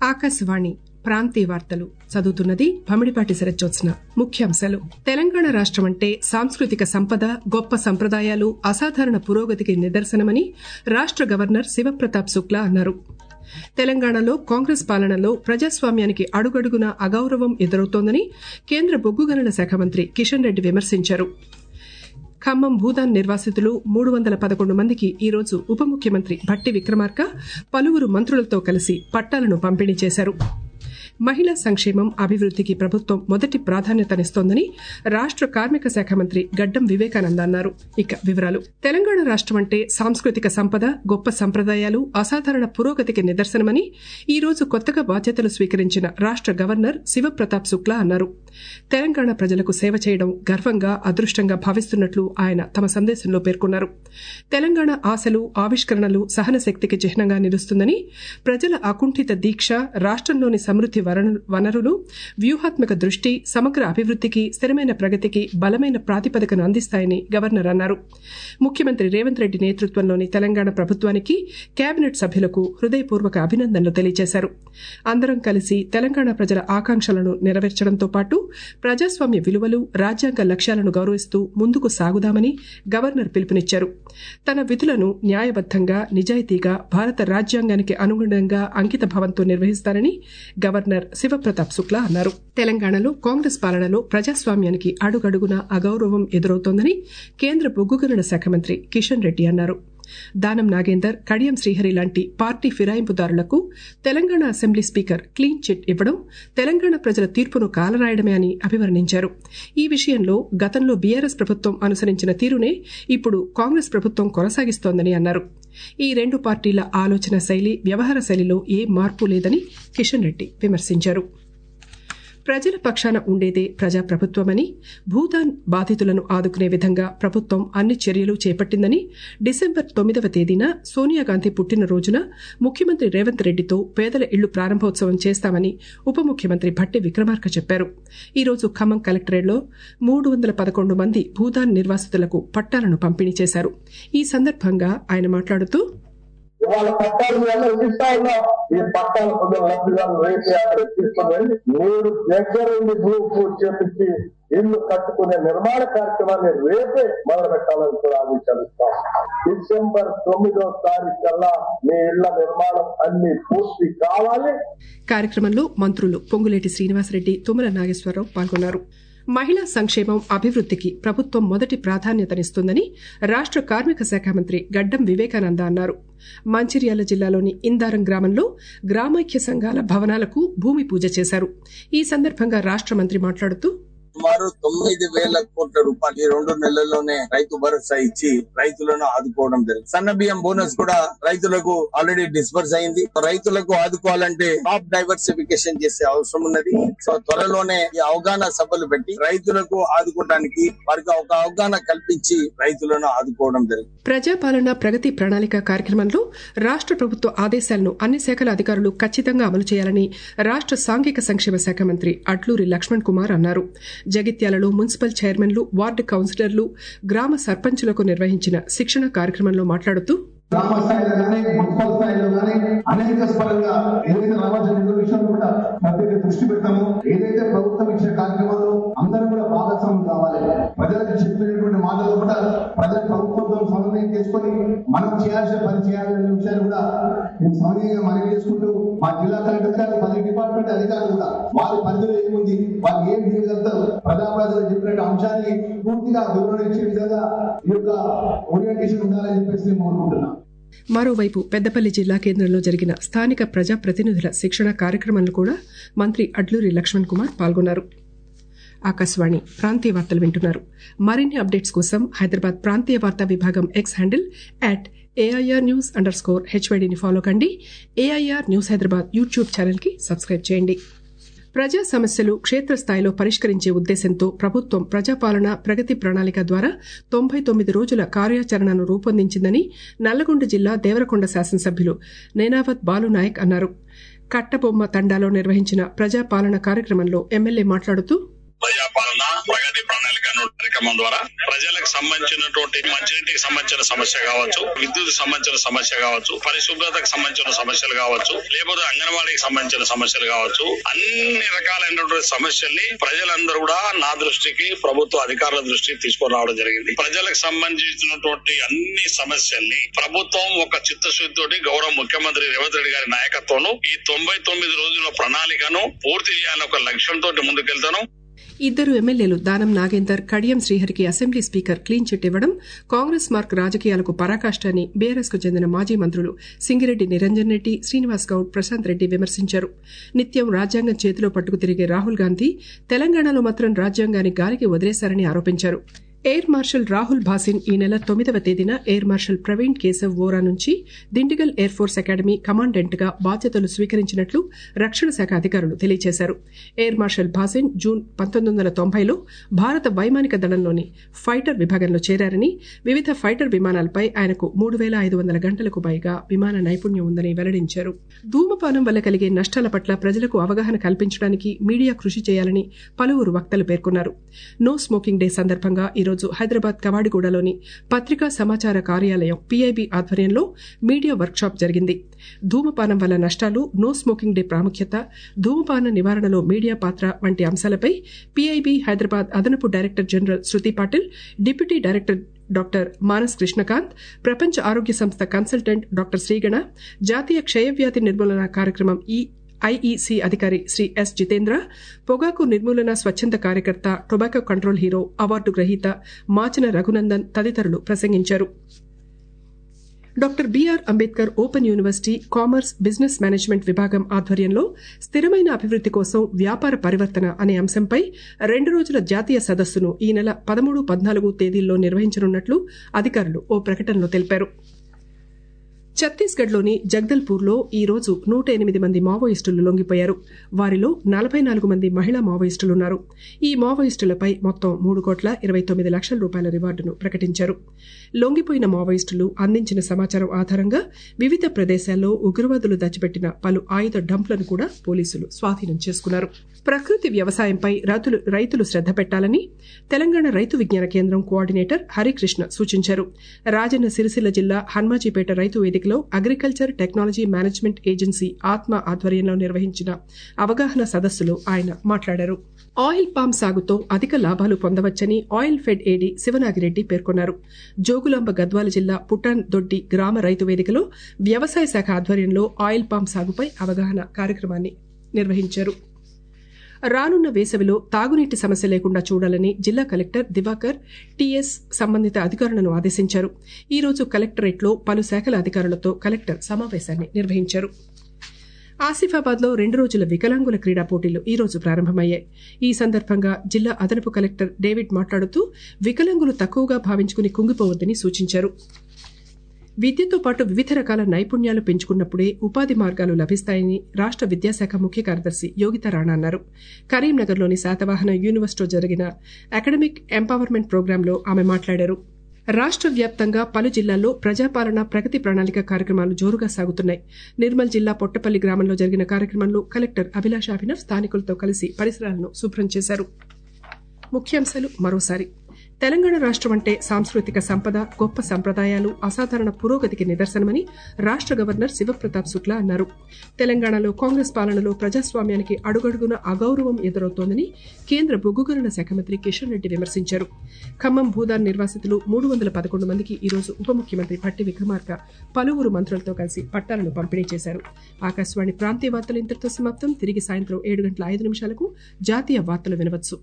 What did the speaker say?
ఆకాశవాణి ప్రాంతీయ వార్తలు చదువుతున్నది భమిడిపాటి శరజ్జోత్స్న ముఖ్యాంశాలు తెలంగాణ రాష్టం అంటే సాంస్కృతిక సంపద గొప్ప సంప్రదాయాలు అసాధారణ పురోగతికి నిదర్శనమని రాష్ట గవర్నర్ శివప్రతాప్ శుక్లా అన్నారు తెలంగాణలో కాంగ్రెస్ పాలనలో ప్రజాస్వామ్యానికి అడుగడుగునా అగౌరవం ఎదురవుతోందని కేంద్ర బొగ్గు గనుల శాఖ మంత్రి కిషన్ రెడ్డి విమర్శించారు ఖమ్మం భూదాన్ నిర్వాసితులు మూడు వందల పదకొండు మందికి ఈరోజు ఉప ముఖ్యమంత్రి భట్టి విక్రమార్క పలువురు మంత్రులతో కలిసి పట్టాలను పంపిణీ చేశారు మహిళా సంక్షేమం అభివృద్దికి ప్రభుత్వం మొదటి ప్రాధాన్యతనిస్తోందని రాష్ట కార్మిక శాఖ మంత్రి గడ్డం వివేకానంద అన్నారు ఇక వివరాలు తెలంగాణ రాష్టం అంటే సాంస్కృతిక సంపద గొప్ప సంప్రదాయాలు అసాధారణ పురోగతికి నిదర్శనమని ఈ రోజు కొత్తగా బాధ్యతలు స్వీకరించిన రాష్ట గవర్నర్ శివప్రతాప్ శుక్లా అన్నారు తెలంగాణ ప్రజలకు సేవ చేయడం గర్వంగా అదృష్టంగా భావిస్తున్నట్లు ఆయన తమ సందేశంలో పేర్కొన్నారు తెలంగాణ ఆశలు ఆవిష్కరణలు సహన శక్తికి చిహ్నంగా నిలుస్తుందని ప్రజల అకుంఠిత దీక్ష రాష్టంలోని సమృద్ది వనరులు వ్యూహాత్మక దృష్టి సమగ్ర అభివృద్దికి స్థిరమైన ప్రగతికి బలమైన ప్రాతిపదికను అందిస్తాయని గవర్నర్ అన్నారు ముఖ్యమంత్రి రేవంత్ రెడ్డి నేతృత్వంలోని తెలంగాణ ప్రభుత్వానికి కేబినెట్ సభ్యులకు హృదయపూర్వక అభినందనలు తెలియజేశారు అందరం కలిసి తెలంగాణ ప్రజల ఆకాంక్షలను నెరవేర్చడంతో పాటు ప్రజాస్వామ్య విలువలు రాజ్యాంగ లక్ష్యాలను గౌరవిస్తూ ముందుకు సాగుదామని గవర్నర్ పిలుపునిచ్చారు తన విధులను న్యాయబద్దంగా నిజాయితీగా భారత రాజ్యాంగానికి అనుగుణంగా అంకిత భావంతో నిర్వహిస్తారని గవర్నర్ శివప్రతాప్ శుక్లా అన్నారు తెలంగాణలో కాంగ్రెస్ పాలనలో ప్రజాస్వామ్యానికి అడుగడుగునా అగౌరవం ఎదురవుతోందని కేంద్ర బొగ్గు గనుల శాఖ మంత్రి కిషన్ రెడ్డి అన్నారు దానం నాగేందర్ కడియం శ్రీహరి లాంటి పార్టీ ఫిరాయింపుదారులకు Telangana assembly speaker clean chit ఇవ్వడం తెలంగాణ ప్రజల తీర్పును కాలరాయడమే అని అభివర్ణించారు ఈ విషయంలో గతంలో బీఆర్ఎస్ ప్రభుత్వం అనుసరించిన తీరునే ఇప్పుడు కాంగ్రెస్ ప్రభుత్వం కొనసాగిస్తోందని అన్నారు ఈ రెండు పార్టీల ఆలోచన శైలి వ్యవహార శైలిలో ఏ మార్పు లేదని కిషన్ రెడ్డి విమర్శించారు ప్రజల పక్షాన ఉండేదే ప్రజాప్రభుత్వమని భూతాన్ బాధితులను ఆదుకునే విధంగా ప్రభుత్వం అన్ని చర్యలు చేపట్టిందని డిసెంబర్ తొమ్మిదవ తేదీన సోనియాగాంధీ పుట్టినరోజున ముఖ్యమంత్రి రేవంత్ రెడ్డితో పేదల ఇళ్లు ప్రారంభోత్సవం చేస్తామని ఉప ముఖ్యమంత్రి భట్టి విక్రమార్క చెప్పారు ఈ రోజు ఖమ్మం కలెక్టరేట్లో మూడు వందల పదకొండు మంది భూదాన్ నిర్వాసితులకు పట్టాలను పంపిణీ చేశారు ఈ సందర్భంగా ఆయన మాట్లాడుతూ ఇవాళ పట్టాలు వల్ల ఇస్తా ఉన్నాం ఈ పట్టాల పొందిన లబ్ధిదారులు రేపు అక్కడ తీసుకుని వెళ్ళి మీరు దగ్గరుండి భూ పూజ చేపించి ఇల్లు కట్టుకునే నిర్మాణ కార్యక్రమాన్ని రేపే మొదలు పెట్టాలని కూడా ఆదేశాలు ఇస్తాం డిసెంబర్ తొమ్మిదో తారీఖు కల్లా మీ ఇళ్ల నిర్మాణం అన్ని పూర్తి కావాలి కార్యక్రమంలో మంత్రులు పొంగులేటి శ్రీనివాసరెడ్డి తుమ్మల నాగేశ్వరరావు పాల్గొన్నారు మహిళా సంక్షేమం అభివృద్దికి ప్రభుత్వం మొదటి ప్రాధాన్యతనిస్తుందని రాష్ట కార్మిక శాఖ మంత్రి గడ్డం వివేకానంద అన్నారు మంచిర్యాల జిల్లాలోని ఇందారం గ్రామంలో గ్రామైక్య సంఘాల భవనాలకు భూమి పూజ చేశారు ఈ సందర్భంగా రాష్ట మంత్రి మాట్లాడుతూ సుమారు తొమ్మిది వేల కోట్ల రూపాయలు ఈ రెండు నెలల్లోనే రైతు భరోసా ఇచ్చి రైతులను ఆదుకోవడం జరిగింది సన్న బియ్యం బోనస్ కూడా రైతులకు ఆల్రెడీ డిస్బర్స్ అయింది రైతులకు ఆదుకోవాలంటే టాప్ డైవర్సిఫికేషన్ చేసే అవసరం ఉన్నది సో త్వరలోనే ఈ అవగాహన సభలు పెట్టి రైతులకు ఆదుకోవడానికి వారికి ఒక అవగాహన కల్పించి రైతులను ఆదుకోవడం జరిగింది ప్రజాపాలన ప్రగతి ప్రణాళిక కార్యక్రమంలో రాష్ట ప్రభుత్వ ఆదేశాలను అన్ని శాఖల అధికారులు ఖచ్చితంగా అమలు చేయాలని రాష్ట సాంఘిక సంక్షేమ శాఖ మంత్రి అడ్లూరి లక్ష్మణ్ కుమార్ అన్నారు జగిత్యాలలో మున్సిపల్ చైర్మన్లు వార్డు కౌన్సిలర్లు గ్రామ సర్పంచులకు నిర్వహించిన శిక్షణ కార్యక్రమంలో మాట్లాడుతూ గ్రామ స్థాయిలో కానీ మున్సిపల్ స్థాయిలో కానీ అనేక పరంగా ఏదైతే రావాల్సిన నిధుల విషయంలో కూడా ప్రత్యేక దృష్టి పెడతాము ఏదైతే ప్రభుత్వం ఇచ్చిన కార్యక్రమాలు అందరూ కూడా భాగస్వామ్యం కావాలి ప్రజలకు చెప్పినటువంటి మాటలు కూడా ప్రజల ప్రభుత్వంతో సమన్వయం చేసుకొని మనం చేయాల్సిన పని చేయాలనే విషయాలు కూడా నేను సమన్వయంగా మనవి చేసుకుంటూ మా జిల్లా కలెక్టర్ గారు పది డిపార్ట్మెంట్ అధికారులు కూడా వారి పరిధిలో ఏముంది వారు ఏం చేయగలుగుతారు ప్రజా ప్రజలు చెప్పినట్టు అంశాన్ని పూర్తిగా వివరణ ఇచ్చే విధంగా ఈ యొక్క ఓరియంటేషన్ ఉండాలని చెప్పేసి నేను కోరుకుంటున్నాను మరోవైపు పెద్దపల్లి జిల్లా కేంద్రంలో జరిగిన స్థానిక ప్రజాప్రతినిధుల శిక్షణ కార్యక్రమంలో కూడా మంత్రి అడ్లూరి లక్ష్మణ్ కుమార్ పాల్గొన్నారు ఆకాశవాణి ప్రాంతీయ వార్తలు వింటున్నారు మరిన్ని అప్డేట్స్ కోసం హైదరాబాద్ ప్రాంతీయ వార్తా విభాగం X handle at AIR news underscore హెచ్వైడీని ఫాలో కండి ఏఐఆర్ న్యూస్ హైదరాబాద్ యూట్యూబ్ ఛానల్కి సబ్స్క్రైబ్ చేయండి ప్రజా సమస్యలు క్షేత్రస్థాయిలో పరిష్కరించే ఉద్దేశంతో ప్రభుత్వం ప్రజాపాలన ప్రగతి ప్రణాళిక ద్వారా తొంభై తొమ్మిది రోజుల కార్యాచరణను రూపొందించిందని నల్లగొండ జిల్లా దేవరకొండ శాసనసభ్యులు నేనావత్ బాలునాయక్ అన్నారు కట్టబొమ్మ తండాలో నిర్వహించిన ప్రజాపాలన కార్యక్రమంలో ఎమ్మెల్యే మాట్లాడుతూ ప్రజాపాలన ప్రగతి ప్రణాళిక అనే కార్యక్రమం ద్వారా ప్రజలకు సంబంధించినటువంటి మంచినీటికి సంబంధించిన సమస్య కావచ్చు విద్యుత్ సంబంధించిన సమస్య కావచ్చు పరిశుభ్రతకు సంబంధించిన సమస్యలు కావచ్చు లేకపోతే అంగన్వాడీకి సంబంధించిన సమస్యలు కావచ్చు అన్ని రకాలైనటువంటి సమస్యల్ని ప్రజలందరూ కూడా నా దృష్టికి ప్రభుత్వ అధికారుల దృష్టికి తీసుకొని రావడం జరిగింది ప్రజలకు సంబంధించినటువంటి అన్ని సమస్యల్ని ప్రభుత్వం ఒక చిత్తశుద్ధితోటి గౌరవ ముఖ్యమంత్రి రేవంత్ రెడ్డి గారి నాయకత్వంలో ఈ తొంభై తొమ్మిది రోజుల ప్రణాళికను పూర్తి చేయాలని ఒక లక్ష్యంతో ముందుకెళ్తాను ఇద్దరు ఎమ్మెల్యేలు దానం నాగేందర్ కడియం శ్రీహరికి అసెంబ్లీ స్పీకర్ క్లీన్ చిట్ ఇవ్వడం కాంగ్రెస్ మార్క్ రాజకీయాలకు పరాకాష్ట అని బీఆర్ఎస్ కు చెందిన మాజీ మంత్రులు సింగిరెడ్డి నిరంజన్ రెడ్డి శ్రీనివాస్ గౌడ్ ప్రశాంత్ రెడ్డి విమర్శించారు నిత్యం రాజ్యాంగం చేతిలో పట్టుకు తిరిగే రాహుల్ గాంధీ తెలంగాణలో మాత్రం రాజ్యాంగాన్ని గాలికి వదిలేశారని ఆరోపించారు ఎయిర్ మార్షల్ రాహుల్ భాసిన్ ఈ నెల తొమ్మిదవ తేదీన ఎయిర్ మార్షల్ ప్రవీణ్ కేశవ్ వోరా నుంచి Dindigul air force academy commandant గా బాధ్యతలు స్వీకరించినట్లు రక్షణ శాఖ అధికారులు తెలియజేశారు ఎయిర్ మార్షల్ భాసిన్ జూన్ పంతొమ్మిది వందల తొంభైలో భారత వైమానిక దళంలోని ఫైటర్ విభాగంలో చేరారని వివిధ ఫైటర్ విమానాలపై ఆయనకు మూడు వేల ఐదు వందల గంటలకు పైగా విమాన నైపుణ్యం ఉందని వెల్లడించారు ధూమపానం వల్ల కలిగే నష్టాల పట్ల ప్రజలకు అవగాహన కల్పించడానికి మీడియా కృషి చేయాలని పలువురు వక్తలు పేర్కొన్నారు నో స్మోకింగ్ డే సందర్భంగా ఈరోజు హైదరాబాద్ కవాడిగూడలోని పత్రికా సమాచార కార్యాలయం పీఐబీ ఆధ్వర్యంలో మీడియా వర్క్షాప్ జరిగింది ధూమపానం వల్ల నష్టాలు నో స్మోకింగ్ డే ప్రాముఖ్యత ధూమపాన నివారణలో మీడియా పాత్ర వంటి అంశాలపై పీఐబీ హైదరాబాద్ అదనపు director general Shruti Patil deputy director doctor Manas Krishnakant ప్రపంచ ఆరోగ్య సంస్థ కన్సల్టెంట్ డాక్టర్ శ్రీగణ జాతీయ క్షయవ్యాధి నిర్మూలన కార్యక్రమం ఈ ఐఈసీ అధికారి శ్రీ ఎస్ జితేంద్ర పొగాకు నిర్మూలన స్వచ్ఛంద కార్యకర్త టొబాకో కంట్రోల్ హీరో అవార్డు గ్రహీత మాచన రఘునందన్ తదితరులు ప్రసంగించారు doctor B R Ambedkar open university commerce business management విభాగం ఆధ్వర్యంలో స్థిరమైన అభివృద్ది కోసం వ్యాపార పరివర్తన అనే అంశంపై రెండు రోజుల జాతీయ సదస్సును ఈ నెల పదమూడు పద్నాలుగు తేదీల్లో నిర్వహించనున్నట్లు అధికారులు ఓ ప్రకటనలో తెలిపారు ఛత్తీస్గఢ్లోని జగ్దల్పూర్లో ఈ రోజు నూట ఎనిమిది మంది మావోయిస్టులు లొంగిపోయారు వారిలో నలభై నాలుగు మంది మహిళా మావోయిస్టులున్నారు ఈ మావోయిస్టులపై మొత్తం మూడు కోట్ల ఇరవై తొమ్మిది లక్షల రూపాయల రివార్డును ప్రకటించారు లొంగిపోయిన మావోయిస్టులు అందించిన సమాచారం ఆధారంగా వివిధ ప్రదేశాల్లో ఉగ్రవాదులు దాచిపెట్టిన పలు ఆయుధ డంప్లను కూడా పోలీసులు స్వాధీనం చేసుకున్నారు ప్రకృతి వ్యవసాయంపై రైతులు రైతులు శ్రద్ధ పెట్టాలని తెలంగాణ రైతు విజ్ఞాన కేంద్రం కోఆర్డినేటర్ హరికృష్ణ సూచించారు రాజన్న సిరిసిల్ల జిల్లా హన్మాజీపేట రైతు వేదికలో అగ్రికల్చర్ టెక్నాలజీ మేనేజ్మెంట్ ఏజెన్సీ ఆత్మ ఆధ్వర్యంలో నిర్వహించిన అవగాహన సదస్సులో ఆయన మాట్లాడారు ఆయిల్ పామ్ సాగుతో అధిక లాభాలు పొందవచ్చని ఆయిల్ ఫెడ్ ఏడీ శివనాగిరెడ్డి పేర్కొన్నారు జోగులాంబ గద్వాల జిల్లా పుటాన్ దొడ్డి గ్రామ రైతు వేదికలో వ్యవసాయ శాఖ ఆధ్వర్యంలో ఆయిల్ పామ్ సాగుపై అవగాహన కార్యక్రమాన్ని నిర్వహించారు రానున్న వేసవిలో తాగునీటి సమస్య లేకుండా చూడాలని జిల్లా కలెక్టర్ దివాకర్ టీఎస్ సంబంధిత అధికారులను ఆదేశించారు ఈ రోజు కలెక్టరేట్లో పలు శాఖల అధికారులతో కలెక్టర్ సమావేశాన్ని నిర్వహించారు ఆసిఫాబాద్ లో రెండు రోజుల వికలాంగుల క్రీడా పోటీలు ఈ రోజు ప్రారంభమయ్యాయి ఈ సందర్భంగా జిల్లా అదనపు కలెక్టర్ డేవిడ్ మాట్లాడుతూ వికలాంగులు తక్కువగా భావించుకుని కుంగిపోవద్దని సూచించారు విద్యతో పాటు వివిధ రకాల నైపుణ్యాలు పెంచుకున్నప్పుడే ఉపాధి మార్గాలు లభిస్తాయని రాష్ట విద్యాశాఖ ముఖ్య కార్యదర్శి యోగిత రాణా అన్నారు కరీంనగర్లోని శాతవాహన యూనివర్సిటీలో జరిగిన అకాడమిక్ ఎంపవర్మెంట్ ప్రోగ్రాంలో ఆమె మాట్లాడారు రాష్ట్ర వ్యాప్తంగా పలు జిల్లాల్లో ప్రజాపాలన ప్రగతి ప్రణాళిక కార్యక్రమాలు జోరుగా సాగుతున్నాయి నిర్మల్ జిల్లా పొట్టపల్లి గ్రామంలో జరిగిన కార్యక్రమంలో కలెక్టర్ అభిలాష్ అభినవ్ స్థానికులతో కలిసి పరిసరాలను శుభ్రం చేశారు ముఖ్యాంశాలు మరోసారి తెలంగాణ రాష్ట్రం అంటే సాంస్కృతిక సంపద గొప్ప సంప్రదాయాలు అసాధారణ పురోగతికి నిదర్శనమని రాష్ట్ర గవర్నర్ శివప్రతాప్ శుక్లా అన్నారు తెలంగాణలో కాంగ్రెస్ పాలనలో ప్రజాస్వామ్యానికి అడుగడుగున అగౌరవం ఎదురవుతోందని కేంద్ర బొగ్గుగనుల శాఖ మంత్రి కిషన్ రెడ్డి విమర్శించారు ఖమ్మం భూదాన్ నిర్వాసితులు మూడు వందల పదకొండు మందికి ఈ రోజు ఉప ముఖ్యమంత్రి పట్టి విక్రమార్క పలువురు మంత్రులతో కలిసి పట్టాలను పంపిణీ చేశారు ఆకాశవాణి ప్రాంతీయ వార్తలు ఇంతటితో సమాప్తం తిరిగి సాయంత్రం ఏడు గంటల ఐదు నిమిషాలకు జాతీయ వార్తలు వినవచ్చు